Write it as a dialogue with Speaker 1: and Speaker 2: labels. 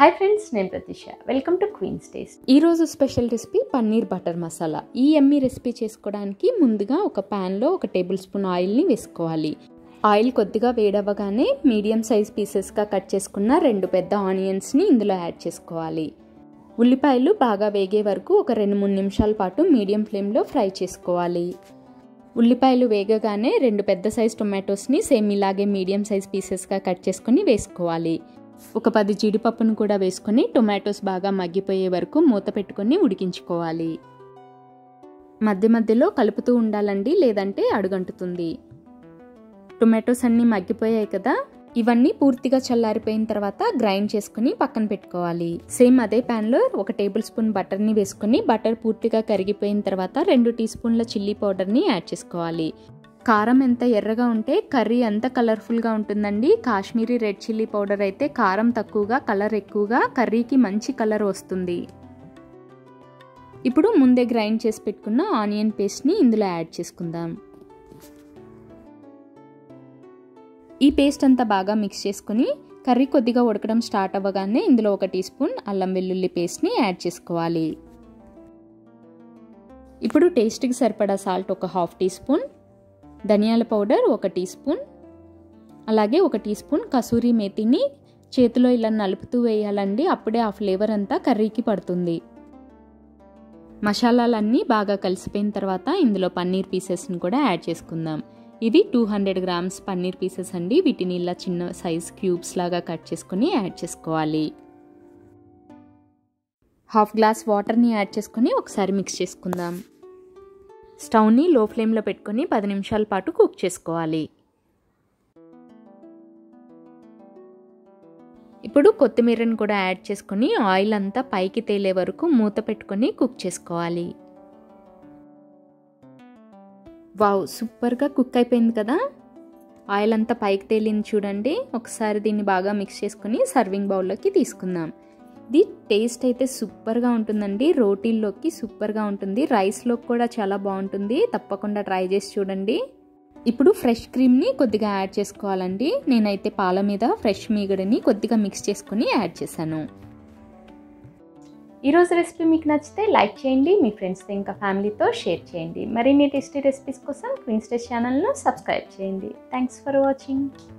Speaker 1: hi friends నేను Pratisha welcome to Queens Taste
Speaker 2: ఈరోజు special recipe paneer butter masala ఈ ఎమ్మి రెసిపీ చేసుకోవడానికి ముందుగా ఒక ప్యాన్లో ఒక టేబుల్ స్పూన్ ఆయిల్ని వేసుకోవాలి ఆయిల్ కొద్దిగా వేడవ్వగానే మీడియం సైజ్ పీసెస్గా కట్ చేసుకున్న రెండు పెద్ద ఆనియన్స్ని ఇందులో యాడ్ చేసుకోవాలి ఉల్లిపాయలు బాగా వేగే వరకు ఒక రెండు మూడు నిమిషాల పాటు మీడియం ఫ్లేమ్లో ఫ్రై చేసుకోవాలి ఉల్లిపాయలు వేగగానే రెండు పెద్ద సైజ్ టొమాటోస్ని సేమ్ ఇలాగే మీడియం సైజ్ పీసెస్గా కట్ చేసుకొని వేసుకోవాలి ఒక పది జీడిపప్పును కూడా వేసుకొని టొమాటోస్ బాగా మగ్గిపోయే వరకు మూత పెట్టుకొని ఉడికించుకోవాలి మధ్య మధ్యలో కలుపుతూ ఉండాలండి లేదంటే అడుగంటుతుంది టొమాటోస్ అన్నీ మగ్గిపోయాయి కదా ఇవన్నీ పూర్తిగా చల్లారిపోయిన తర్వాత గ్రైండ్ చేసుకుని పక్కన పెట్టుకోవాలి సేమ్ అదే ప్యాన్లో ఒక టేబుల్ స్పూన్ బటర్ని వేసుకుని బటర్ పూర్తిగా కరిగిపోయిన తర్వాత రెండు టీ స్పూన్ల చిల్లీ పౌడర్ని యాడ్ చేసుకోవాలి కారం ఎంత ఎర్రగా ఉంటే కర్రీ అంత కలర్ఫుల్గా ఉంటుందండి కాశ్మీరీ రెడ్ చిల్లీ పౌడర్ అయితే కారం తక్కువగా కలర్ ఎక్కువగా కర్రీకి మంచి కలర్ వస్తుంది ఇప్పుడు ముందే గ్రైండ్ చేసి పెట్టుకున్న ఆనియన్ పేస్ట్ని ఇందులో యాడ్ చేసుకుందాం ఈ పేస్ట్ అంతా బాగా మిక్స్ చేసుకుని కర్రీ కొద్దిగా ఉడకడం స్టార్ట్ అవ్వగానే ఇందులో ఒక టీ స్పూన్ అల్లం వెల్లుల్లి పేస్ట్ని యాడ్ చేసుకోవాలి ఇప్పుడు టేస్ట్కి సరిపడా సాల్ట్ ఒక హాఫ్ టీ స్పూన్ ధనియాల పౌడర్ ఒక టీ స్పూన్ అలాగే ఒక టీ స్పూన్ కసూరి మేతిని చేతిలో ఇలా నలుపుతూ వేయాలండి అప్పుడే ఆ ఫ్లేవర్ అంతా కర్రీకి పడుతుంది మసాలాలన్నీ బాగా కలిసిపోయిన తర్వాత ఇందులో పన్నీర్ పీసెస్ని కూడా యాడ్ చేసుకుందాం ఇవి two hundred grams paneer pieces అండి వీటిని ఇలా చిన్న సైజ్ క్యూబ్స్ లాగా కట్ చేసుకుని యాడ్ చేసుకోవాలి హాఫ్ గ్లాస్ వాటర్ని యాడ్ చేసుకుని ఒకసారి మిక్స్ చేసుకుందాం స్టవ్ని లో ఫ్లేమ్లో పెట్టుకొని పది నిమిషాల పాటు కుక్ చేసుకోవాలి ఇప్పుడు కొత్తిమీరని కూడా యాడ్ చేసుకొని ఆయిల్ అంతా పైకి తేలే వరకు మూత పెట్టుకొని కుక్ చేసుకోవాలి వావ్ సూపర్గా కుక్ అయిపోయింది కదా ఆయిల్ అంతా పైకి తేలింది చూడండి ఒకసారి దీన్ని బాగా మిక్స్ చేసుకుని సర్వింగ్ బౌల్లోకి తీసుకుందాం ఇది టేస్ట్ అయితే సూపర్గా ఉంటుందండి రోటీల్లోకి సూపర్గా ఉంటుంది రైస్లోకి కూడా చాలా బాగుంటుంది తప్పకుండా ట్రై చేసి చూడండి ఇప్పుడు ఫ్రెష్ క్రీమ్ని కొద్దిగా యాడ్ చేసుకోవాలండి నేనైతే పాల మీద ఫ్రెష్ మీగడని కొద్దిగా మిక్స్ చేసుకుని యాడ్ చేశాను
Speaker 1: ఈరోజు రెసిపీ మీకు నచ్చితే లైక్ చేయండి మీ ఫ్రెండ్స్తో ఇంకా ఫ్యామిలీతో షేర్ చేయండి మరిన్ని టేస్టీ రెసిపీస్ కోసం క్వీన్స్ టేస్ట్ ఛానల్ను సబ్స్క్రైబ్ చేయండి థ్యాంక్స్ ఫర్ వాచింగ్